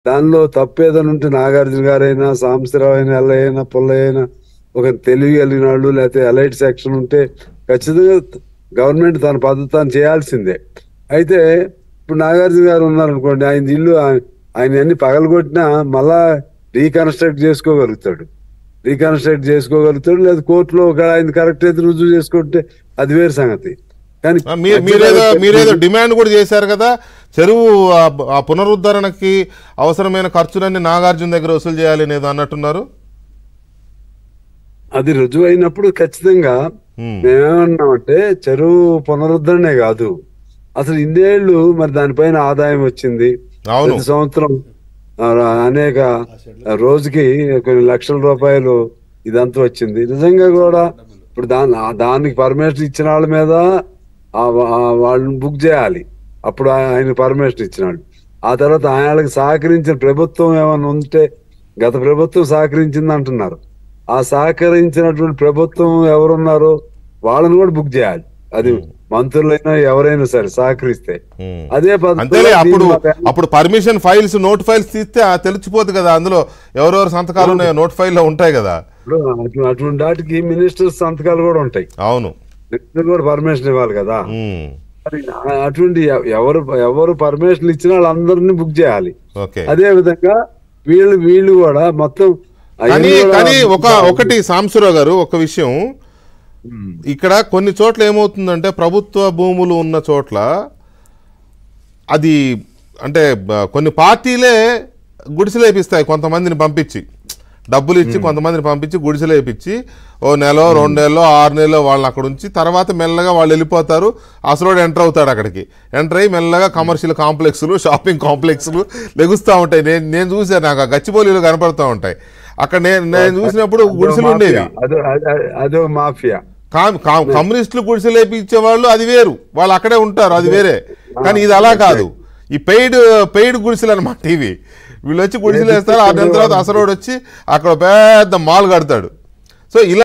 దానిలో తప్పు ఏదైనా ఉంటే నాగార్జున గారైనా సాంబశివరావు అయినా ఎల్లయ్యైనా పుల్లయ్యైనా ఒక తెలివి కలిగిన వాళ్ళు లేకపోతే ఎలైట్ సెక్షన్ ఉంటే ఖచ్చితంగా గవర్నమెంట్ తన పద్ధతి తాను చేయాల్సిందే అయితే ఇప్పుడు నాగార్జున గారు ఉన్నారనుకోండి ఆయన ఇల్లు ఆయన- ఆయన అన్ని పగలగొట్టినా మళ్ళా రీకన్స్ట్రక్ట్ చేసుకోగలుగుతాడు రీకన్స్ట్రక్ట్ చేసుకోగలుగుతాడు లేదా కోర్టులో ఒక ఆయన కరెక్ట్ అయితే రుజువు చేసుకుంటే అది వేరు సంగతి కానీ ఆ, మీ- మీరేదో మీరేదో డిమాండ్ కూడా చేశారు కదా చెరువు ఆ- ఆ పునరుద్ధరణకి అవసరమైన ఖర్చులన్నీ నాగార్జున దగ్గర వసూలు చేయాలి అనేది అన్నట్టున్నారు అది రుజువు అయినప్పుడు ఖచ్చితంగా ఉమ్, మేమేమన్నామంటే చెరువు పునరుద్ధరణే కాదు అసలు ఇన్నేళ్లు మరి దానిపైన ఆదాయం వచ్చింది అవును ప్రతి సంవత్సరం ఆ, అనేక రోజుకి కొన్ని లక్షల రూపాయలు ఇదంతా వచ్చింది నిజంగా కూడా ఇప్పుడు దాని ఆ దానికి పర్మిషన్ ఇచ్చిన వాళ్ళ మీద ఆ వా- ఆ వాళ్ళని బుక్ చేయాలి అప్పుడు ఆయన పర్మిషన్ ఇచ్చినాడు ఆ తర్వాత ఆయనకి సహకరించిన ప్రభుత్వం ఏమైనా ఉంటే గత ప్రభుత్వం సహకరించింది అంటున్నారు ఆ సహకరించినటువంటి ప్రభుత్వం ఎవరున్నారో వాళ్ళని కూడా బుక్ చేయాలి అది మంత్రులైనా ఎవరైనా సరే సహకరిస్తే ఉమ్. అదే పద్ధతిలో అంతేలే అప్పుడు దీన్ని మాకు- అప్పుడు పర్మిషన్ ఫైల్స్ నోట్ ఫైల్స్ తీస్తే ఆ తెలిసిపోతుంది కదా అందులో ఎవరెవరు సంతకాలు ఉన్నాయో నోట్ ఫైల్లో ఉంటాయి కదా ఇప్పుడు అటు- అటువంటి వాటికి మినిస్టర్స్ సంతకాలు కూడా ఉంటాయి అవును మినిస్టర్ కూడా పర్మిషన్ ఇవ్వాలి కదా ఉమ్, మరి ఆ- అటువంటి ఎవ- ఎవరు ఎవరు పర్మిషన్ ఇచ్చిన వాళ్ళందరినీ బుక్ చేయాలి ఓకే అదే విధంగా వీళ్ళు వీళ్ళు కూడా మొత్తం కానీ అవన్నీ కూడా కానీ ఒక ఒకటి సాంబశివరావు గారు ఒక విషయం ఉమ్, ఇక్కడ కొన్ని చోట్ల ఏమవుతుందంటే ప్రభుత్వ భూములు ఉన్న చోట్ల అది అంటే బ- కొన్ని పార్టీలే గుడిసెలేపిస్తాయి కొంతమందిని పంపించి డబ్బులు ఇచ్చి కొంతమందిని పంపించి గుడిసెలేపించి ఓ నెల రెండు నెలలో ఆరు నెలలో వాళ్ళని అక్కడ ఉంచి తర్వాత మెల్లగా వాళ్ళు వెళ్ళిపోతారు అసలు ఎంటర్ అవుతాడు అక్కడికి ఎంటర్ అయ్యి మెల్లగా కమర్షియల్ కాంప్లెక్స్లు షాపింగ్ కాంప్లెక్స్లు లెగుస్తూ ఉంటాయి నేను నేను చూసాను నాకు ఆ గచ్చిబౌలిలో కనపడుతూ ఉంటాయి అక్కడ నేను నేను చూసినప్పుడు అదో గుడిసెలు ఉండేవి మాఫియా. అదో అదో- అదో మాఫియా కామ్- కామ్- కమ్యూనిస్టులు గుడిసెలేపించే వాళ్ళు అది వేరు వాళ్ళు అక్కడే ఉంటారు అది వేరే కానీ ఇది అలా కాదు ఈ పెయిడ్ పెయిడ్ గుడిసెలు అనమాట ఇవి వీళ్ళు వచ్చి గుడిసెలు వేస్తారు ఆ నెల తర్వాత అసరోడు వచ్చి అక్కడ పెద్ద మాల్ కడతాడు సో ఇలా